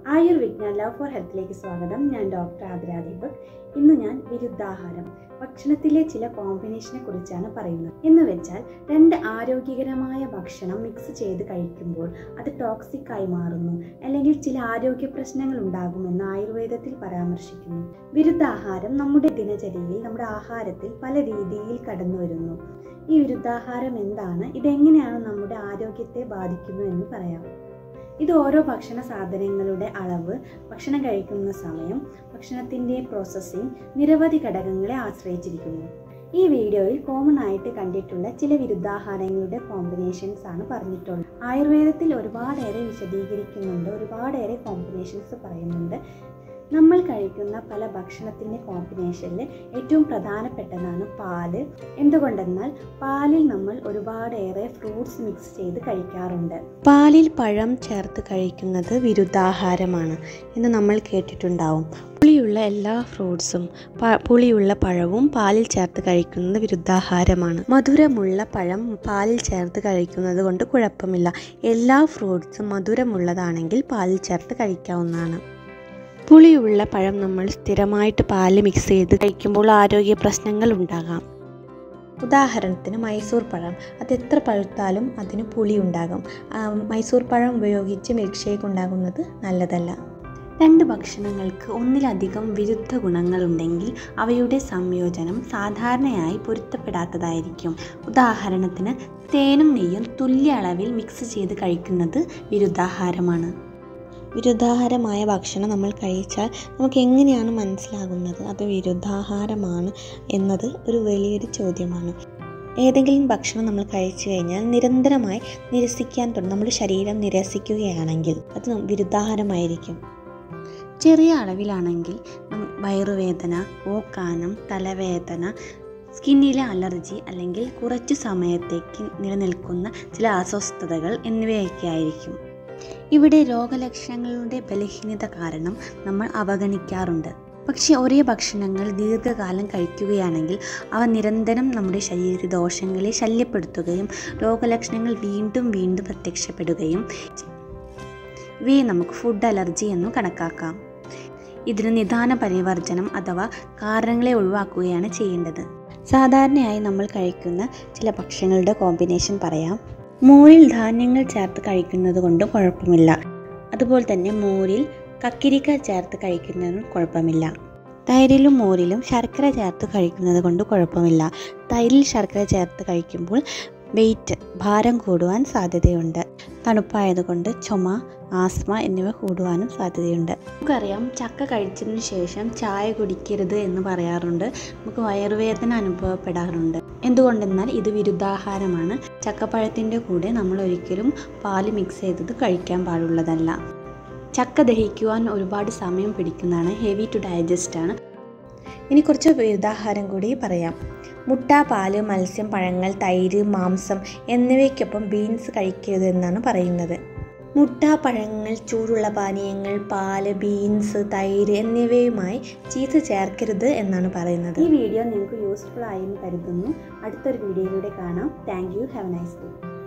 ആയുർവിജ്ഞാൻ love for ഹെൽത്തിലേക്ക് സ്വാഗതം ഞാൻ doctor Athira Deepak ഇന്ന് ഞാൻ വിരുദ്ധാഹാരം ഭക്ഷണത്തിലെ ചില കോമ്പിനേഷനെ കുറിച്ചാണ് പറയുന്നത് എന്ന് വെച്ചാൽ രണ്ട് ആരോഗ്യകരമായ ഭക്ഷണം മിക്സ് ചെയ്ത് കഴിക്കുമ്പോൾ അത് ടോക്സിക് ആയി മാറുന്നു അല്ലെങ്കിൽ ചില ആരോഗ്യ പ്രശ്നങ്ങൾ ഉണ്ടാകുമെന്ന് ആയുർവേദത്തിൽ പരാമർശിക്കുന്നു വിരുദ്ധാഹാരം നമ്മുടെ ദിനചര്യയിൽ നമ്മുടെ ആഹാരത്തിൽ പല രീതിയിൽ കടന്നു വരുന്നു ഈ വിരുദ്ധാഹാരം എന്താണ് ഇതെങ്ങനെയാണ് നമ്മുടെ ആരോഗ്യത്തെ ബാധിക്കുന്നു എന്ന് പറയാം ഇത് ഓരോ ഭക്ഷണ സാധനങ്ങളുടെ അളവ് ഭക്ഷണം കഴിക്കുന്ന സമയം ഭക്ഷണത്തിൻ്റെ പ്രോസസ്സിംഗ് നിരവധി ഘടകങ്ങളെ ആശ്രയിച്ചിരിക്കുന്നു ഈ വീഡിയോയിൽ കോമൺ ആയിട്ട് കണ്ടിട്ടുള്ള ചില വിരുദ്ധാഹാരങ്ങളുടെ കോമ്പിനേഷൻസ് ആണ് പറഞ്ഞിട്ടുള്ളത് ആയുർവേദത്തിൽ ഒരുപാടേറെ വിശദീകരിക്കുന്നുണ്ട് ഒരുപാടേറെ കോമ്പിനേഷൻസ് പറയുന്നുണ്ട് നമ്മൾ കഴിക്കുന്ന പല ഭക്ഷണത്തിൻ്റെ കോമ്പിനേഷനിൽ ഏറ്റവും പ്രധാനപ്പെട്ടതാണ് പാല് എന്തുകൊണ്ടെന്നാൽ പാലിൽ നമ്മൾ ഒരുപാടേറെ ഫ്രൂട്ട്സ് മിക്സ് ചെയ്ത് കഴിക്കാറുണ്ട് പാലിൽ പഴം ചേർത്ത് കഴിക്കുന്നത് വിരുദ്ധാഹാരമാണ് എന്ന് നമ്മൾ കേട്ടിട്ടുണ്ടാവും പുളിയുള്ള എല്ലാ ഫ്രൂട്ട്സും പ- പുളിയുള്ള പഴവും പാലിൽ ചേർത്ത് കഴിക്കുന്നത് വിരുദ്ധാഹാരമാണ് മധുരമുള്ള പഴം പാലിൽ ചേർത്ത് കഴിക്കുന്നത് കൊണ്ട് കുഴപ്പമില്ല എല്ലാ ഫ്രൂട്ട്സും മധുരമുള്ളതാണെങ്കിൽ പാലിൽ ചേർത്ത് കഴിക്കാവുന്നതാണ് പുളിയുള്ള പഴം നമ്മൾ സ്ഥിരമായിട്ട് പാല് മിക്സ് ചെയ്ത് കഴിക്കുമ്പോൾ ആരോഗ്യ പ്രശ്നങ്ങൾ ഉണ്ടാകാം ഉദാഹരണത്തിന് മൈസൂർ പഴം അത് എത്ര പഴുത്താലും അതിന് പുളി ഉണ്ടാകും ആ, മൈസൂർ പഴം ഉപയോഗിച്ച് മിൽക്ക് ഷേക്ക് ഉണ്ടാകുന്നത് നല്ലതല്ല രണ്ട് ഭക്ഷണങ്ങൾക്ക് ഒന്നിലധികം വിരുദ്ധ ഗുണങ്ങളുണ്ടെങ്കിൽ അവയുടെ സംയോജനം സാധാരണയായി പൊരുത്തപ്പെടാത്തതായിരിക്കും ഉദാഹരണത്തിന് തേനും നെയ്യും തുല്യ അളവിൽ മിക്സ് ചെയ്ത് കഴിക്കുന്നത് വിരുദ്ധാഹാരമാണ് വിരുദ്ധാഹാരമായ ഭക്ഷണം നമ്മൾ കഴിച്ചാൽ നമുക്ക് എങ്ങനെയാണ് മനസ്സിലാകുന്നത് അത് വിരുദ്ധാഹാരമാണ് എന്നത് ഒരു വലിയൊരു ചോദ്യമാണ് ഏതെങ്കിലും ഭക്ഷണം നമ്മൾ കഴിച്ചു കഴിഞ്ഞാൽ നിരന്തരമായി നിരസിക്കാൻ തുടങ്ങും നമ്മുടെ ശരീരം നിരസിക്കുകയാണെങ്കിൽ അത് നം- വിരുദ്ധാഹാരമായിരിക്കും ചെറിയ അളവിലാണെങ്കിൽ നം- വയറുവേദന ഓക്കാനം തലവേദന സ്കിന്നിലെ അലർജി അല്ലെങ്കിൽ കുറച്ചു സമയത്തേക്ക് നിലനിൽക്കുന്ന ചില അസ്വസ്ഥതകൾ എന്നിവയൊക്കെ ആയിരിക്കും ഇവിടെ രോഗലക്ഷണങ്ങളുടെ ബലഹീനത കാരണം നമ്മൾ അവഗണിക്കാറുണ്ട് പക്ഷേ ഒരേ ഭക്ഷണങ്ങൾ ദീർഘകാലം കഴിക്കുകയാണെങ്കിൽ അവ നിരന്തരം നമ്മുടെ ശരീര ദോഷങ്ങളെ ശല്യപ്പെടുത്തുകയും രോഗലക്ഷണങ്ങൾ വീണ്ടും വീണ്ടും പ്രത്യക്ഷപ്പെടുകയും ചെയ്യും. ഇവയെ നമുക്ക് ഫുഡ് അലർജി എന്നു കണക്കാക്കാം ഇതിന് നിദാന പരിവർജനം അഥവാ കാരണങ്ങളെ ഒഴിവാക്കുകയാണ് ചെയ്യേണ്ടത് സാധാരണയായി നമ്മൾ കഴിക്കുന്ന ചില ഭക്ഷണങ്ങളുടെ കോമ്പിനേഷൻ പറയാം മോരിൽ ധാന്യങ്ങൾ ചേർത്ത് കഴിക്കുന്നത് കൊണ്ട് കുഴപ്പമില്ല അതുപോലെ തന്നെ മോരിൽ കക്കിരിക്ക ചേർത്ത് കഴിക്കുന്നതിനും കുഴപ്പമില്ല തൈരിലും മോരിലും ശർക്കര ചേർത്ത് കഴിക്കുന്നത് കൊണ്ട് കുഴപ്പമില്ല തൈരിൽ ശർക്കര ചേർത്ത് കഴിക്കുമ്പോൾ വെയിറ്റ് ഭാരം കൂടുവാൻ സാധ്യതയുണ്ട് തണുപ്പായതുകൊണ്ട് ചുമ ആസ്മ എന്നിവ കൂടുവാനും സാധ്യതയുണ്ട് നമുക്കറിയാം ചക്ക കഴിച്ചതിന് ശേഷം ചായ കുടിക്കരുത് എന്ന് പറയാറുണ്ട് നമുക്ക് വയറുവേദന അനുഭവപ്പെടാറുണ്ട് എന്തുകൊണ്ടെന്നാൽ ഇത് വിരുദ്ധാഹാരമാണ് ചക്കപ്പഴത്തിൻ്റെ കൂടെ നമ്മൾ ഒരിക്കലും പാല് മിക്സ് ചെയ്തത് കഴിക്കാൻ പാടുള്ളതല്ല ചക്ക ദഹിക്കുവാൻ ഒരുപാട് സമയം പിടിക്കുന്നതാണ് ഹെവി ടു ഡൈജസ്റ്റ് ആണ് ഇനി കുറച്ച് വിരുദ്ധാഹാരം കൂടി പറയാം മുട്ട പാല് മത്സ്യം പഴങ്ങൾ തൈര് മാംസം എന്നിവയ്ക്കൊപ്പം ബീൻസ് കഴിക്കരുത് എന്നാണ് പറയുന്നത് മുട്ട പഴങ്ങൾ ചൂടുള്ള പാനീയങ്ങൾ പാല് ബീൻസ് തൈര് എന്നിവയുമായി ചീസ് ചേർക്കരുത് എന്നാണ് പറയുന്നത് ഈ വീഡിയോ നിങ്ങൾക്ക് യൂസ്ഫുൾ ആയി എന്ന് കരുതുന്നു അടുത്തൊരു വീഡിയോയിലൂടെ കാണാം thank you have nice day